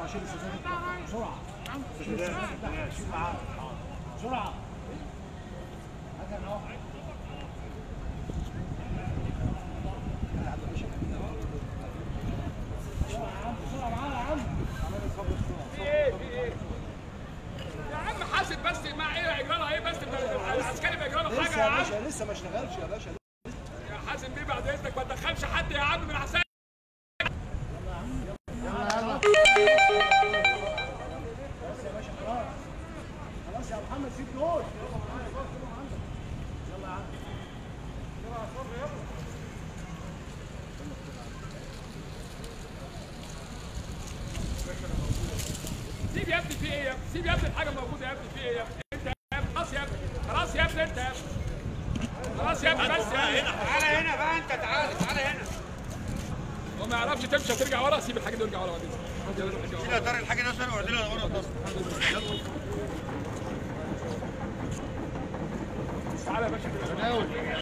شيل السداد بسرعه شيل السداد بتاعها شيل معاه بسرعه هات اهو بسرعه معانا يا عم يا عم حاسب بس مع ايه اجراء ايه بس العسكري بيجرى له حاجه لسه يا يا عم باشا لسه ما اشتغلش يا باشا يا حازم بيه بعد اذنك ما تدخلش حد يا عم من العساكر بس يا باشا خلاص خلاص يا محمد سيب دول يلا يا عم سيب يا ابني في ايه يا ابني سيب يا ابني الحاجه موجوده يا ابني في ايه يا ابني انت يا ابني خلاص يا ابني خلاص يا ابني انت يا ابني خلاص يا ابني بس يا ابني تعالى هنا بقى انت تعالى تعالى هنا هو ما يعرفش تمشي وترجع ورا سيب الحاجه دي وارجع ورا بعد اذنك يلا ارجع ورا. كده طارق الحاجه دي اصلا وعدلها ورا طارق تعالى يا باشا كده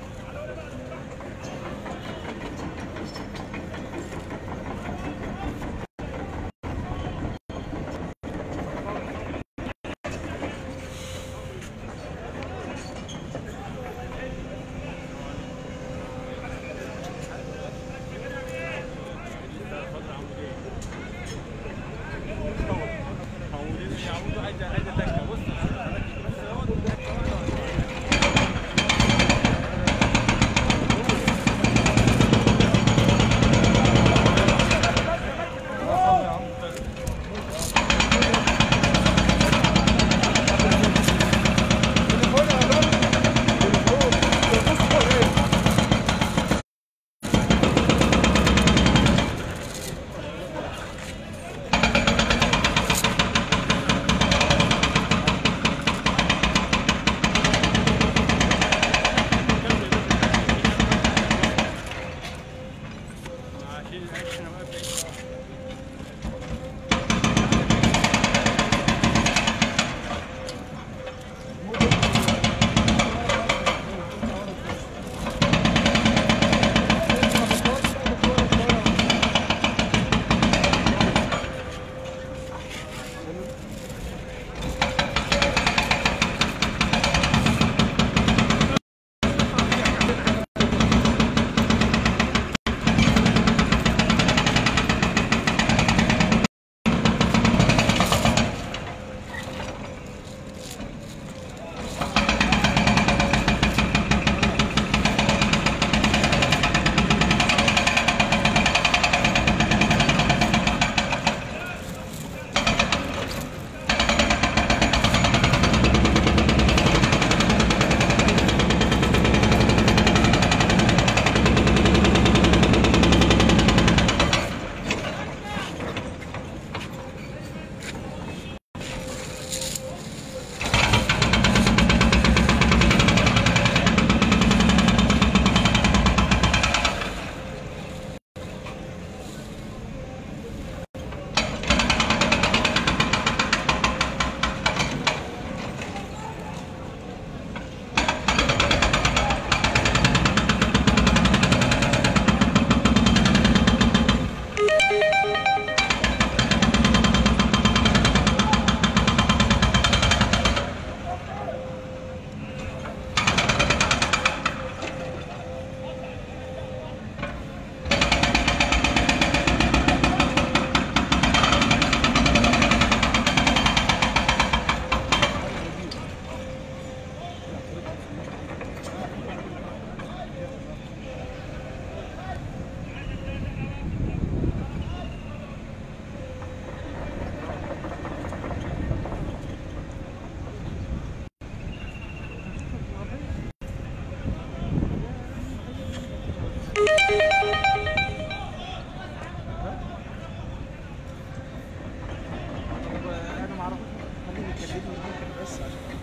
انا ما اعرفش خليني يكلمني ممكن بس عشان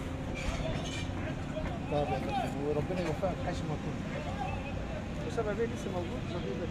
طب يا فندم وربنا يوفقك حيث ما كنت وسبب ايه لسه موجود موجود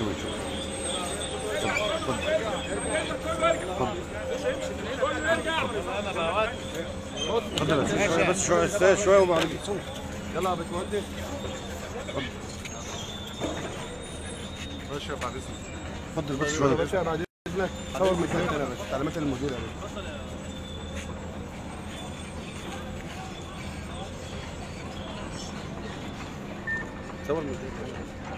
شويه بس شويه استاذ شويه وبعد يلا يا باشمهندس ماشي بعد اذنك اتفضل بس يا شويه باشا بعد اذنك صور مكانك يا باشا تعليمات المدير يا باشا صور مكانك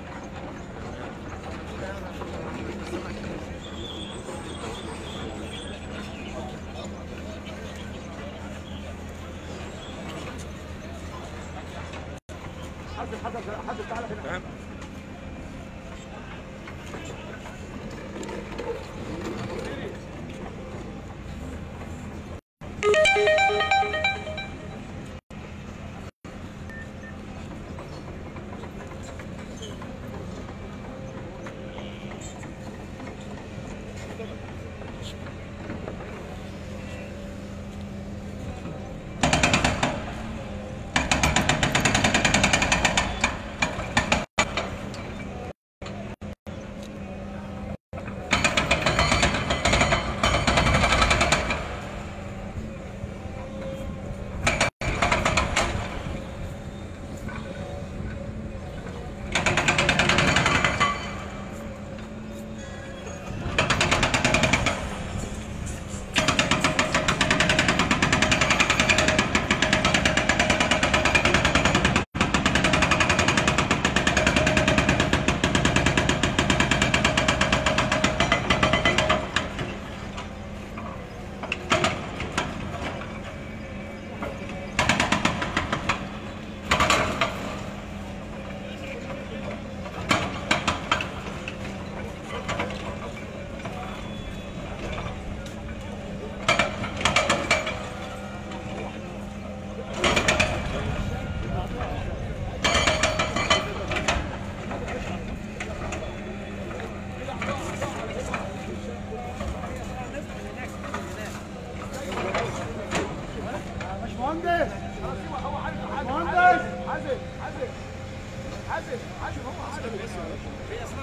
مهندس مهندس حازم حازم حازم حازم هو حازم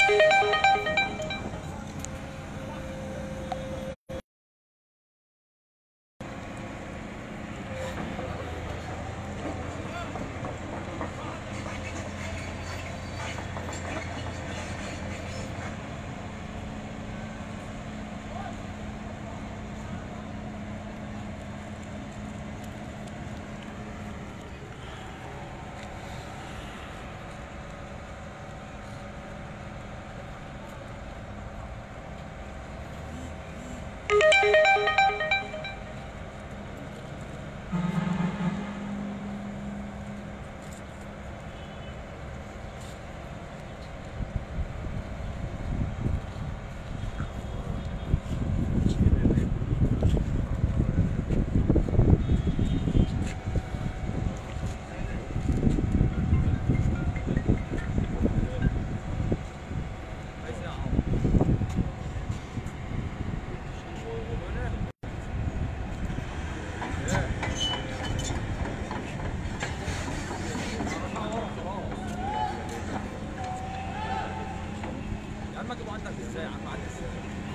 يا عم اجيبه عندك ازاي يا عم عندك ازاي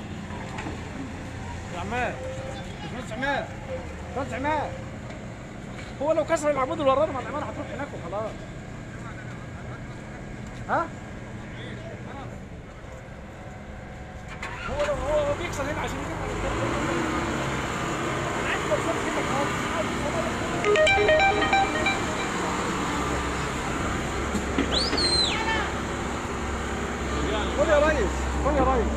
يا عماد باشمهندس عماد باشمهندس عماد هو لو كسر العمود اللي ورانا مع العماد هتروح هناك وخلاص ها؟ هو لو هو بيكسر هنا عشان يجيب انا عايز بكسر هنا خالص قول يا ريس قول يا ريس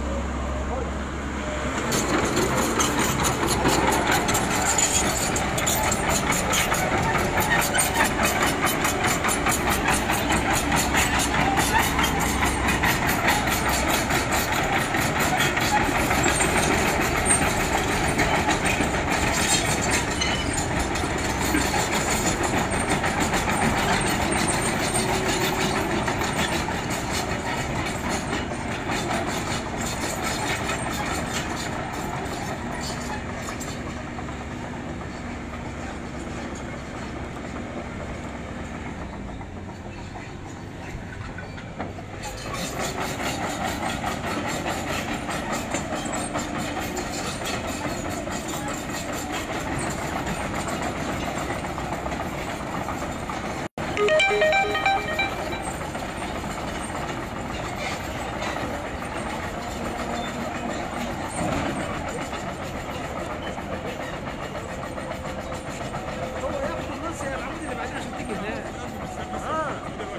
هو ياخد النص يا العمود اللي بعدين عشان تيجي هناك اه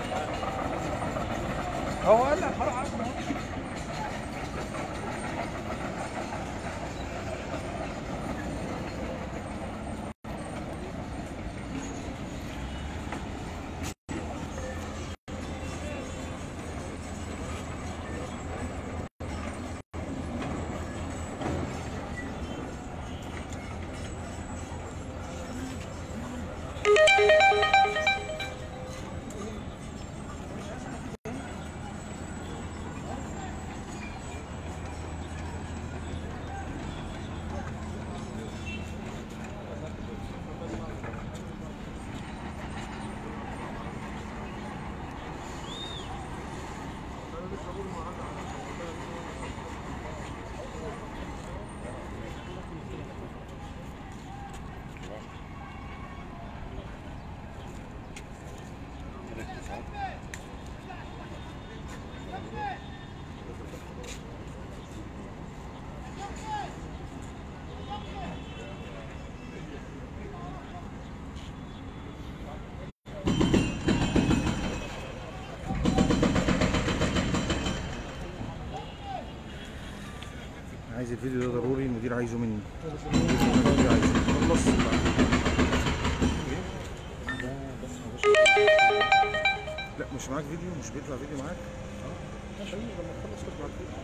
هو قال لك هروح اعمل اهو عايز الفيديو ده ضروري المدير عايزه مني المدير عايزه خلص لا مش معاك فيديو مش بيطلع فيديو معاك عشان لما تخلص تطلع فيه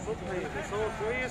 الصوت هيصور كويس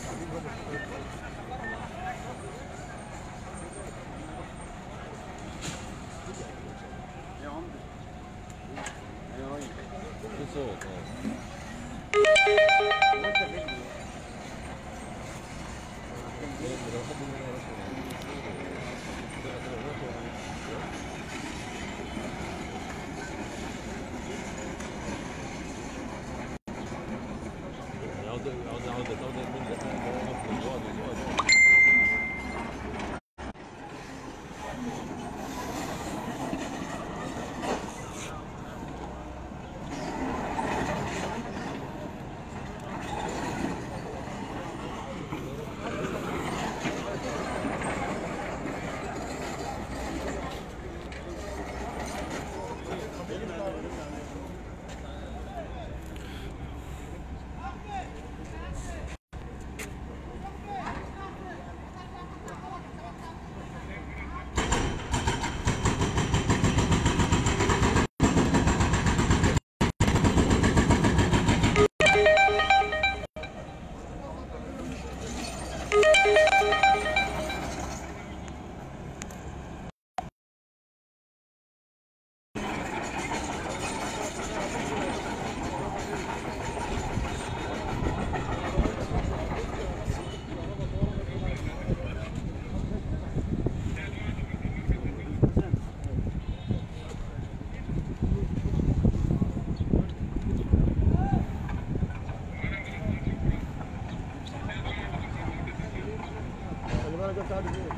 خلي بالك انت قاعد فين؟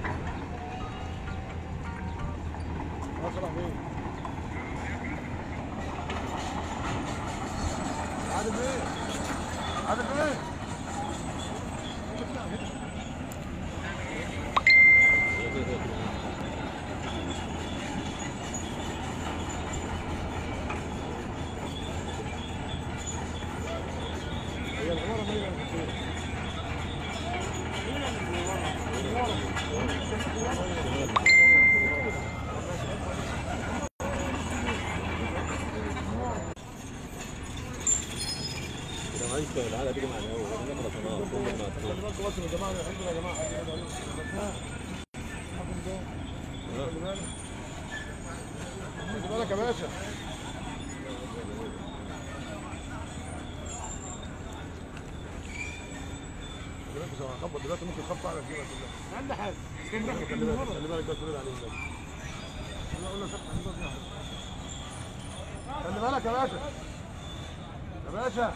اسرع فين؟ قاعد فين؟ قاعد فين؟ هي العمارة ما هي فين؟ خلي بالكم بس يا جماعه الحمد لله يا جماعه خلي بالك خلي بالك يا باشا خلي بالك يا خبط دلوقتي ممكن تخبط على الجيبه كلها عندي حاجه خلي بالك خلي بالك بس رد عليه بس انا اقول لك خلي بالك يا باشا يا باشا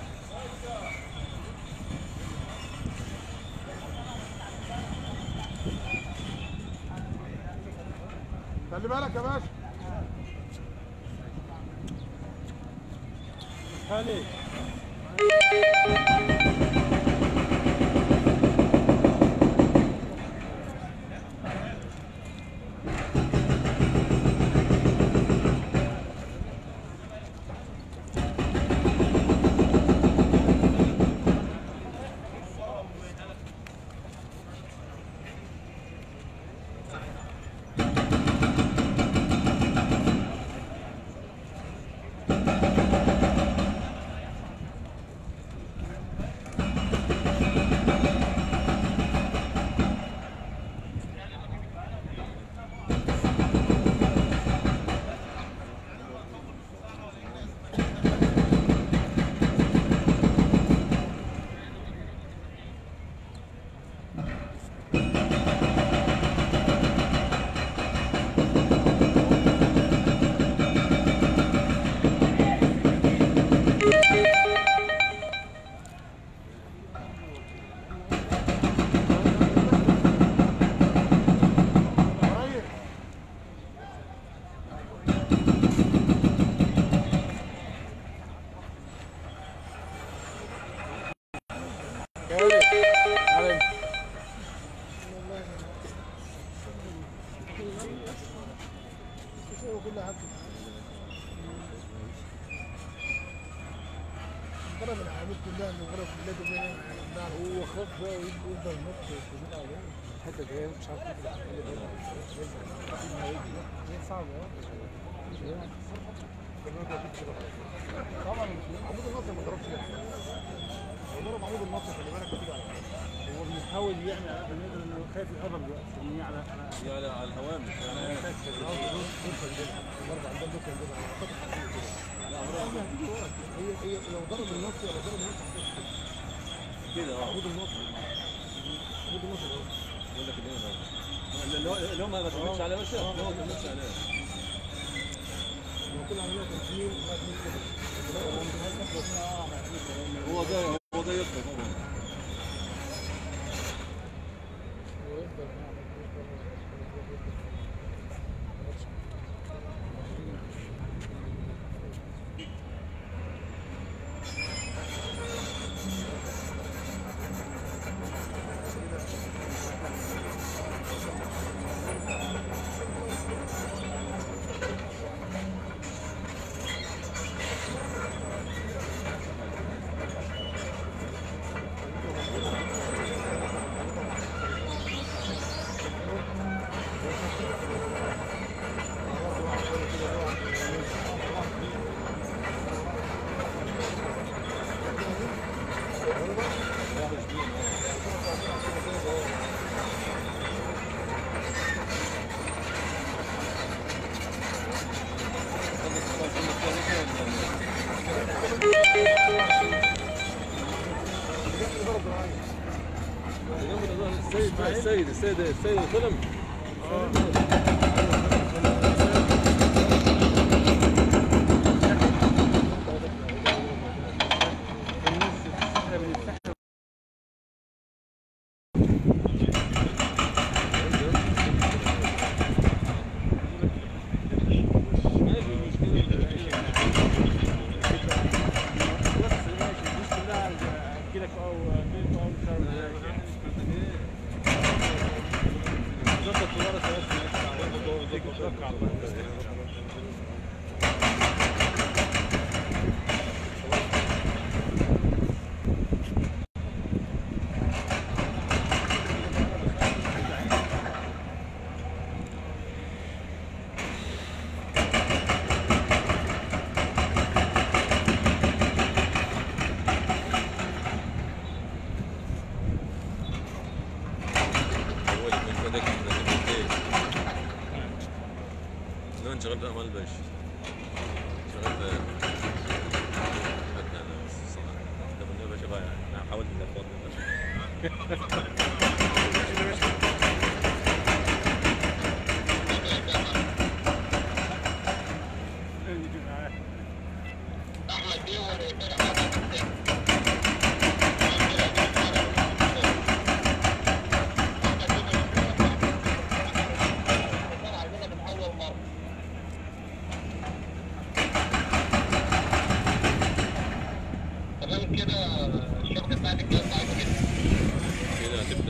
خلي بالك يا باشا خلي طيب غرب العالمين كلها من غرب بلاد وبين النار هو خاف بقى يفضل نط يشتغل عليه الحته جايه مش عارف يطلع هي صعبه طبعا عمود النصر ما ضربش لو ضرب عمود النصر خلي بالك بتيجي على طول. هو بيحاول يعمل على قد ما يقدر انه خايف يقرب دلوقتي لان على على على على الهوامش يعني ضرب عندها بكره كده على اعتقد هتيجي كده. لا هتيجي ورا كده. هي هي لو ضرب النصر ولا ضرب النصر هتيجي كده. كده اه عمود النصر عمود النصر اهو بقول لك الدنيا ده اللي هو اللي هو ما بتعملش عليه بس هو ما بتعملش عليه لو كل عمليه 50 لا 2 كده هو ده هو ده يطلع طبعا ويفضل السيد السيد السيد السيد الفيلم اول من بدك لون شغلت امال بش شغلت انا صراحه قبل باشا بايع انا حاولت اني افضل كده تبدا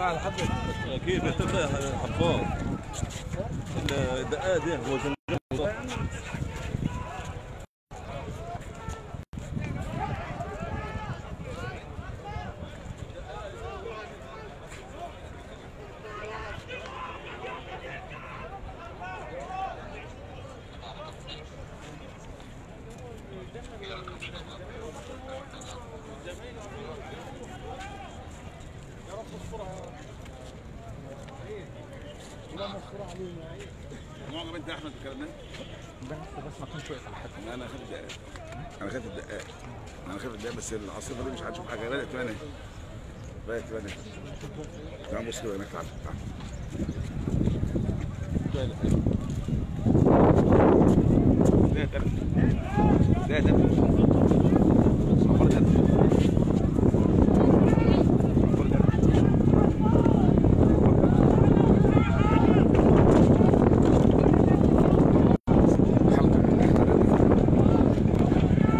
على حد كيف يتبع حفاظ الدقات ده هو زنجان معجب انت يا احمد بالكلام ده؟ بس ما كنتش واقف على حد لا انا خدت الدقائق انا خدت الدقائق انا خدت الدقائق بس العاصفه دي مش هتشوف حاجه بدات تبان اهي بدات تبان اهي تعال بص كده هناك تعال تعال ده تلف ده تلف صفر تلف صفر تلف الحمد لله تمام.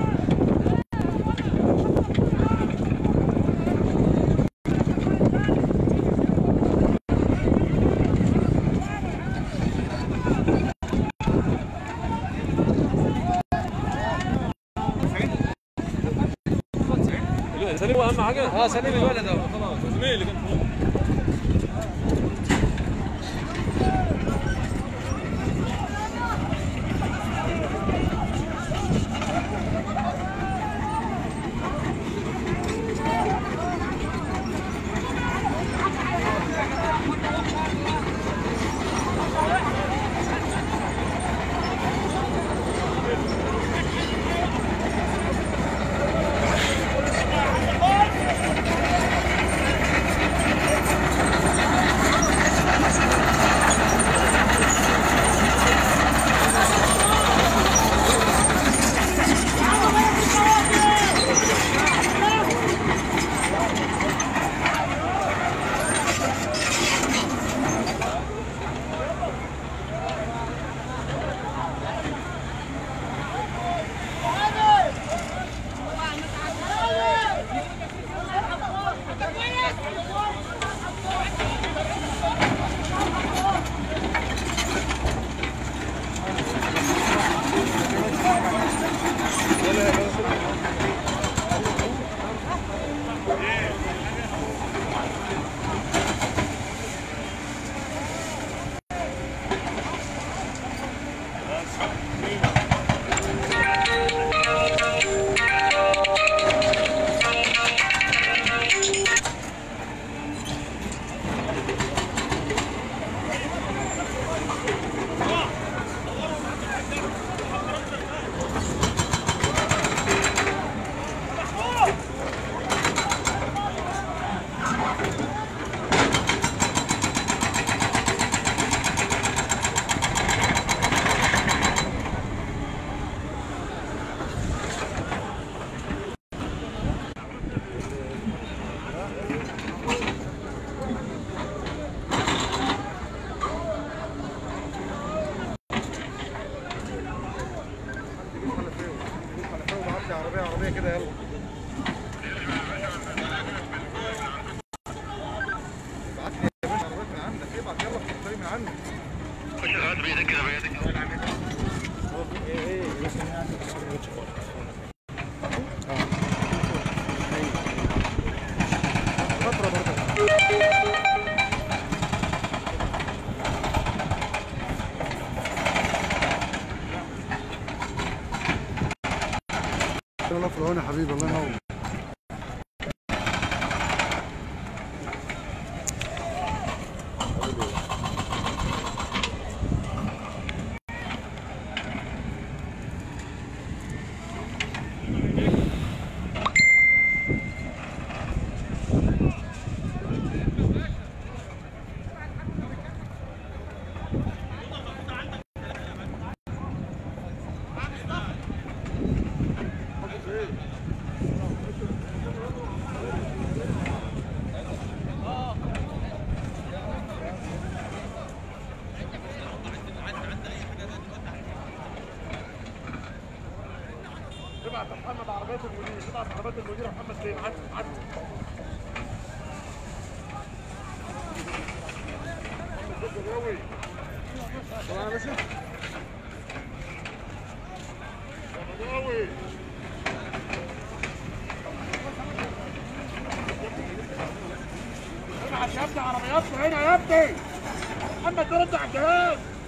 سليم اهم حاجه اه سليم الولد اهو خلاص زميلي اللي كان فوق عربيه عربيه كده يلا ابعت لي يا باشا عربيات من عندك ابعت يلا في الطريق من عندك فترة برضه الله في العون يا حبيبي الله ينور ابعت محمد عربيات المدير ابعت عربيات المدير يا محمد فين عدي عدي طبعا يا باشا يا ابني عربياتنا هنا يا ابني محمد رد على الجهاز